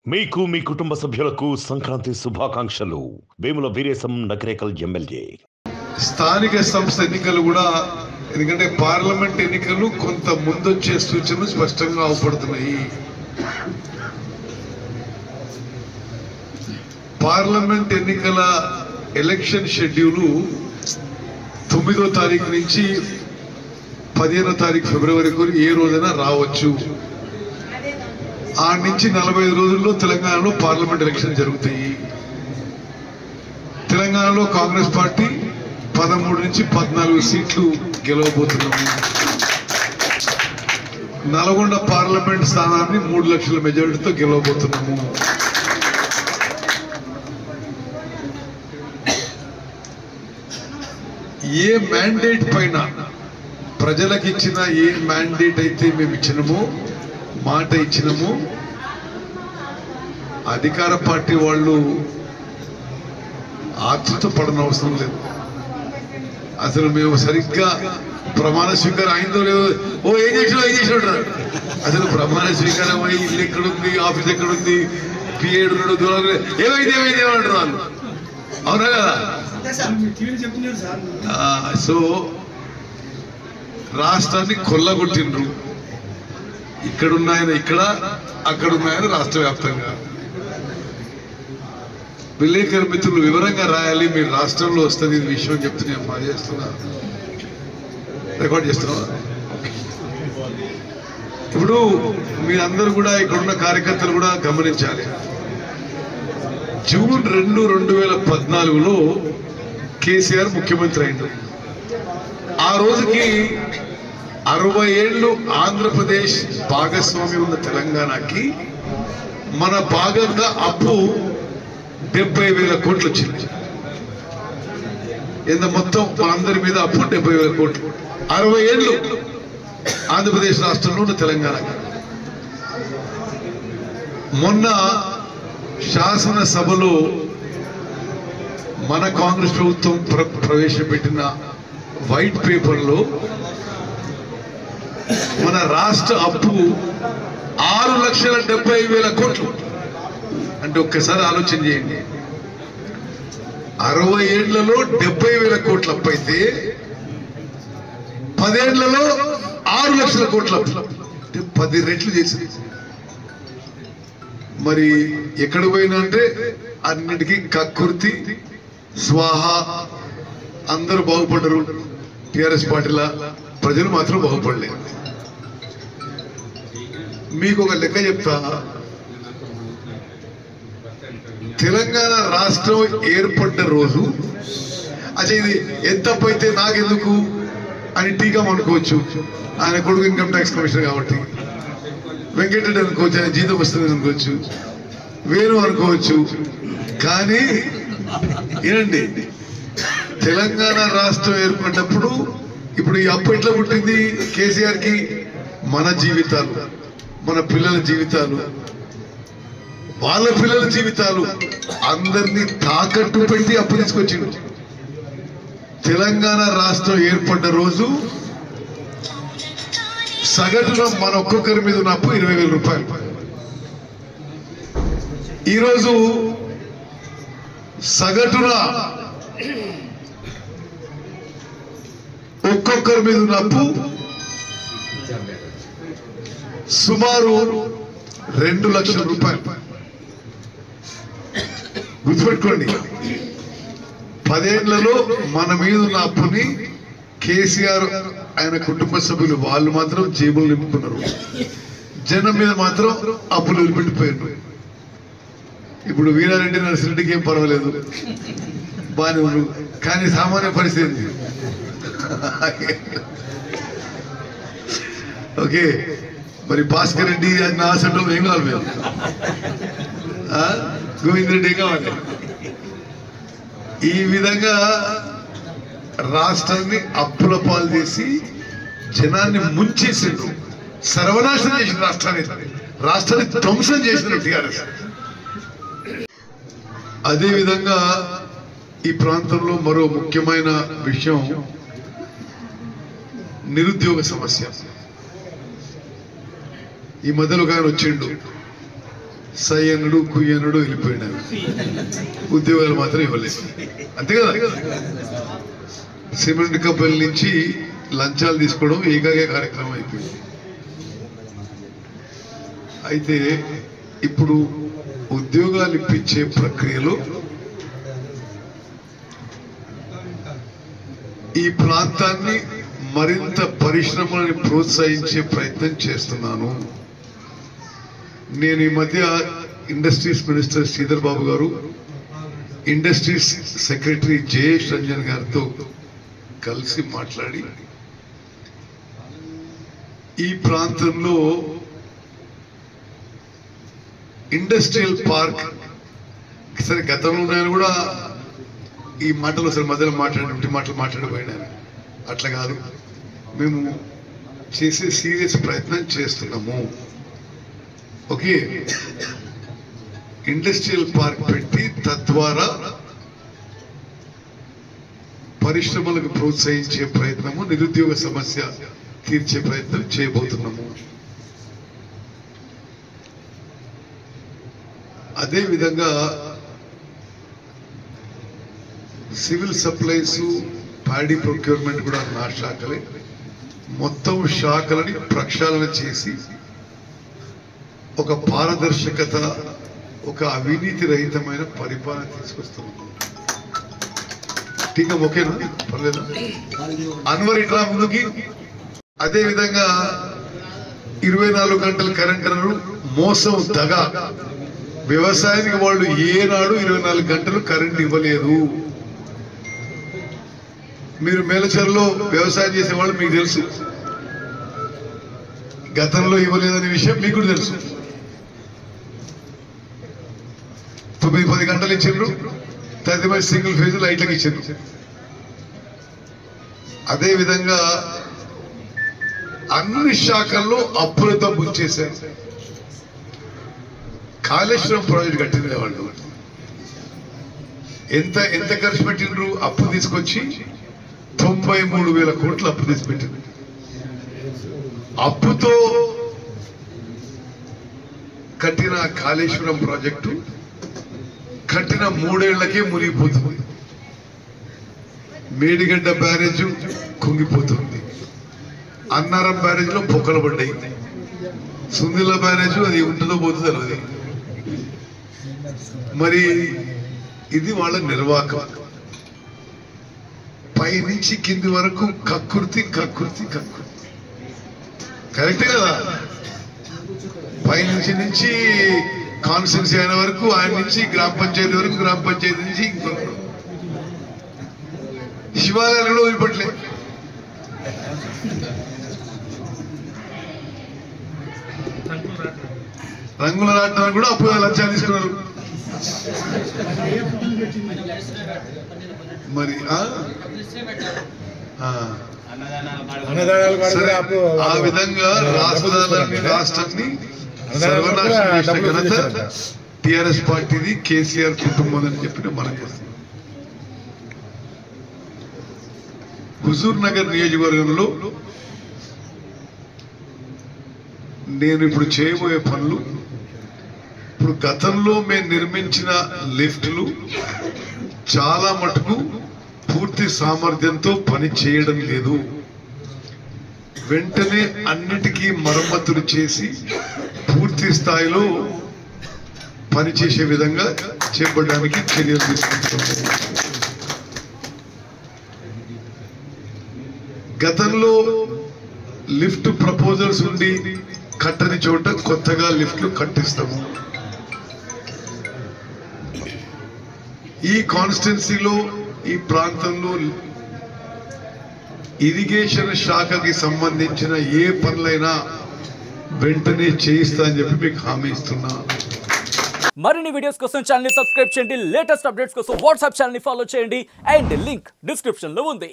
మీకు మీ కుటుంబ సభ్యులకు సంక్రాంతి శుభాకాంక్షలు వేముల వీరేశం నకరేకల్ ఎమ్మెల్యే స్థానిక సంస్థ ఎన్నికలు కూడా ఎందుకంటే పార్లమెంట్ ఎన్నికలు కొంత ముందొచ్చే సూచనలు స్పష్టంగా అవపడుతున్నాయి పార్లమెంట్ ఎన్నికల ఎలక్షన్ షెడ్యూలు తొమ్మిదో తారీఖు నుంచి పదిహేనో తారీఖు ఫిబ్రవరి వరకు ఏ రోజైనా రావచ్చు ఆ నుంచి నలభై ఐదు రోజుల్లో తెలంగాణలో పార్లమెంట్ ఎలక్షన్ జరుగుతాయి తెలంగాణలో కాంగ్రెస్ పార్టీ పదమూడు నుంచి పద్నాలుగు సీట్లు గెలవబోతున్నాము నల్గొండ పార్లమెంట్ స్థానాన్ని మూడు లక్షల మెజారిటీతో గెలవబోతున్నాము ఏ మ్యాండేట్ పైన ప్రజలకు ఇచ్చిన ఏ మ్యాండేట్ అయితే మేము ఇచ్చినామో మాట ఇచ్చినామో అధికార పార్టీ వాళ్ళు ఆతృత పడనవసరం లేదు అసలు మేము సరిగ్గా ప్రమాణ స్వీకారం అయిందో లేదో ఓ ఏం చేసినావు ఏం చేసినాడు రా. అసలు ప్రమాణ స్వీకారం అయ్యి ఇల్లు ఎక్కడుంది ఆఫీస్ ఎక్కడుంది పిఏడు ఉన్నాడు దూరం ఏమైంది ఏమైంది ఏమంటారు వాళ్ళు అవునా కదా ఆ, సో రాష్ట్రాన్ని కొల్లగొట్టిండ్రు ఇక్కడున్నాయన ఇక్కడ అక్కడున్నాయన రాష్ట్ర వ్యాప్తంగా విలేకరు మిత్రులు వివరంగా రాయాలి మీరు రాష్ట్రంలో వస్తుంది ఈ విషయం చెప్తే నేను మా చేస్తున్నా రికార్డ్ చేస్తున్నా ఇప్పుడు మీరందరూ కూడా ఇక్కడున్న కార్యకర్తలు కూడా గమనించాలి జూన్ రెండు రెండు వేల పద్నాలుగులో కేసీఆర్ ముఖ్యమంత్రి అయిండు ఆ రోజుకి అరవై ఏళ్ళు ఆంధ్రప్రదేశ్ భాగస్వామి ఉన్న తెలంగాణకి మన భాగంగా అప్పు డెబ్బై వేల కోట్లు వచ్చింది ఎంత మొత్తం మనందరి మీద అప్పు డెబ్బై వేల కోట్లు అరవై ఏళ్ళు ఆంధ్రప్రదేశ్ రాష్ట్రంలో ఉన్న తెలంగాణకి మొన్న శాసనసభలో మన కాంగ్రెస్ ప్రభుత్వం ప్ర ప్రవేశపెట్టిన వైట్ పేపర్లో మన రాష్ట్ర అప్పు ఆరు లక్షల డెబ్బై వేల కోట్లు అంటే ఒక్కసారి ఆలోచన చేయండి అరవై ఏళ్లలో డెబ్బై వేల కోట్ల అప్పు అయితే పదేళ్లలో ఆరు లక్షల కోట్ల అప్పు అంటే పది రెట్లు చేసింది మరి ఎక్కడ పోయినా అంటే అన్నిటికీ కక్కుర్తి స్వాహ అందరూ బాగుపడరు టిఆర్ఎస్ పార్టీల ప్రజలు మాత్రం బాగుపడలేదు మీకు ఒక లెక్క చెప్తా తెలంగాణ రాష్ట్రం ఏర్పడ్డ రోజు అసలు ఇది ఎంత తప్పు అయితే నాకెందుకు అని టీకా అనుకోవచ్చు ఆయన కొడుకు ఇన్కమ్ ట్యాక్స్ కమిషనర్ కాబట్టి వెంకటరెడ్డి అనుకోవచ్చు ఆయన జీతం వస్తుంది అనుకోవచ్చు వేరు అనుకోవచ్చు కానీ ఏనండి తెలంగాణ రాష్ట్రం ఏర్పడినప్పుడు ఇప్పుడు ఈ అప్పు ఎట్లా పుట్టింది కేసీఆర్ కి మన జీవితాలు మన పిల్లల జీవితాలు వాళ్ళ పిల్లల జీవితాలు అందరినీ తాకట్టు పెట్టి అప్పు తీసుకొచ్చిండు తెలంగాణ రాష్ట్రం ఏర్పడ్డ రోజు సగటున మన ఒక్కొక్కరి మీద ఉన్న అప్పు ఇరవై వేల రూపాయలు ఈరోజు సగటున ఒక్కొక్కరి మీద ఉన్న అప్పు సుమారు రెండు లక్షల రూపాయలు గుర్తుపెట్టుకోండి పదేళ్లలో మన మీద ఉన్న అప్పుని కేసీఆర్ ఆయన కుటుంబ సభ్యులు వాళ్ళు మాత్రం జేబులు నింపుకున్నారు జనం మీద మాత్రం అప్పులు వదిలిపెట్టిపోయారు ఇప్పుడు వీరారెడ్డి నర్సిరెడ్డికి ఏం పర్వాలేదు బాగానే ఉన్నారు కానీ సామాన్య పరిస్థితి ఏంది? ఓకే మరి భాస్కర్ రెడ్డి నా అసలు ఏం కావాలి మేము ఆ? గోవింద్ రెడ్డి ఏం కావాలి ఈ విధంగా రాష్ట్రాన్ని అప్పుల పాలు చేసి జనాన్ని ముంచేసిండ్రు సర్వనాశనం చేసిన రాష్ట్రాన్ని రాష్ట్రాన్ని ధ్వంసం చేసిన టిఆర్ఎస్ అదే విధంగా ఈ ప్రాంతంలో మరో ముఖ్యమైన విషయం నిరుద్యోగ సమస్య ఈ మధ్యలో ఒక ఆయన వచ్చిండు సై అన్నాడు కుయ్యి అన్నాడు వెళ్ళిపోయినాడు ఉద్యోగాలు మాత్రం ఇవ్వలేదు అంతే కదా సిమెంట్ కంపెనీ నుంచి లంచాలు తీసుకోవడం ఏకాగే కార్యక్రమం అయిపోయింది అయితే ఇప్పుడు ఉద్యోగాలు ఇప్పించే ప్రక్రియలో ఈ ప్రాంతాన్ని మరింత పరిశ్రమలను ప్రోత్సహించే ప్రయత్నం చేస్తున్నాను నేను ఈ మధ్య ఇండస్ట్రీస్ మినిస్టర్ శ్రీధర్ బాబు గారు ఇండస్ట్రీస్ సెక్రటరీ జయేష్ రంజన్ గారితో కలిసి మాట్లాడి ఈ ప్రాంతంలో ఇండస్ట్రియల్ పార్క్ సరే గతంలో నేను కూడా ఈ మాటలు అసలు మధ్యలో మాట్లాడి ఉంటే మాటలు మాట్లాడిపోయినాను అట్లా కాదు మేము చేసే సీరియస్ ప్రయత్నం చేస్తున్నాము ఓకే ఇండస్ట్రియల్ పార్క్ పెట్టి తద్వారా పరిశ్రమలకు ప్రోత్సహించే ప్రయత్నము నిరుద్యోగ సమస్య తీర్చే ప్రయత్నం చేయబోతున్నాము అదే విధంగా సివిల్ సప్లైస్ ప్యాడీ ప్రొక్యూర్మెంట్ కూడా నా శాఖలే మొత్తం శాఖలని ప్రక్షాళన చేసి ఒక పారదర్శకత ఒక అవినీతి రహితమైన పరిపాలన తీసుకొస్తున్నాం టీకా ఓకేనా పర్లేదా అన్వర్ ఇట్లా ముందుకి అదే విధంగా ఇరవై నాలుగు గంటల కరెంట్ అన్నారు మోసం దగ వ్యవసాయానికి వాళ్ళు ఏనాడు ఇరవై నాలుగు గంటలు కరెంట్ ఇవ్వలేదు మీరు మేలచర్లో వ్యవసాయం చేసే వాళ్ళు మీకు తెలుసు గతంలో ఇవ్వలేదనే విషయం మీకు కూడా తెలుసు తొమ్మిది పది గంటలు ఇచ్చిండ్రు తదుపరి సింగిల్ ఫేజ్ లైట్లకు ఇచ్చిండ్రు అదే విధంగా అన్ని శాఖల్లో అప్పులతో ముంచేశారు కాళేశ్వరం ప్రాజెక్ట్ కట్టింది వాళ్ళు ఎంత ఎంత ఖర్చు పెట్టిండ్రు అప్పు తీసుకొచ్చి తొంభై మూడు వేల కోట్లు అప్పు తీసి పెట్టింది అప్పుతో కట్టిన కాళేశ్వరం ప్రాజెక్టు కట్టిన మూడేళ్లకే మునిగిపోతుంది మేడిగడ్డ బ్యారేజ్ కుంగిపోతుంది అన్నారం బ్యారేజ్ లో పొక్కలు పడ్డాయి సుందిల బ్యారేజ్ అది ఉంటుందో పోతుందో అది మరి ఇది వాళ్ళ నిర్వాహకం పై నుంచి కింది వరకు కక్కుర్తి కక్కుర్తి కక్కుర్తి కరెక్టే కదా పై నుంచి నుంచి కాన్స్టిట్యూన్సీ అయిన వరకు ఆయన నుంచి గ్రామ పంచాయతీ వరకు గ్రామ పంచాయతీ నుంచి ఇంకొకరు శివాలయాలు వదిలిపెట్టలే రంగుల రాట్నం కూడా అప్పుడు లక్ష్యాలు తీసుకున్నారు మరి ఆ? ఆ. అన్నదానాలు కూడా సరే అప్పు ఆ విధంగా రాష్ట్రాలన్నీ రాష్ట్రాన్ని సర్వనాశనం చేసిన ఘనత టిఆర్ఎస్ పార్టీది కేసీఆర్ కుటుంబం అని చెప్పి మనం చేస్తున్నాం హుజూర్ నగర్ నియోజకవర్గంలో నేను ఇప్పుడు చేయబోయే పనులు ఇప్పుడు గతంలో మేము నిర్మించిన లిఫ్ట్లు చాలా మటుకు పూర్తి సామర్థ్యంతో పని చేయడం లేదు వెంటనే అన్నిటికీ మరమ్మతులు చేసి పూర్తి స్థాయిలో పనిచేసే విధంగా చేపట్టడానికి చర్యలు తీసుకుంటున్నాము గతంలో లిఫ్ట్ ప్రపోజల్స్ ఉండి కట్టని చోట కొత్తగా లిఫ్ట్లు కట్టిస్తాము ఈ కాన్స్టిట్యున్సీలో ఈ ప్రాంతంలో ఇరిగేషన్ శాఖకి సంబంధించిన ఏ పనులైనా వెంటనే చేయిస్తా అని చెప్పి మీకు హామీ ఇస్తున్నా మరిన్ని వీడియోస్ కోసం ఛానల్ ని సబ్స్క్రైబ్ చేయండి లేటెస్ట్ అప్డేట్స్ కోసం వాట్సాప్ ఛానల్ ని ఫాలో చేయండి అండ్ లింక్ డిస్క్రిప్షన్ లో ఉంది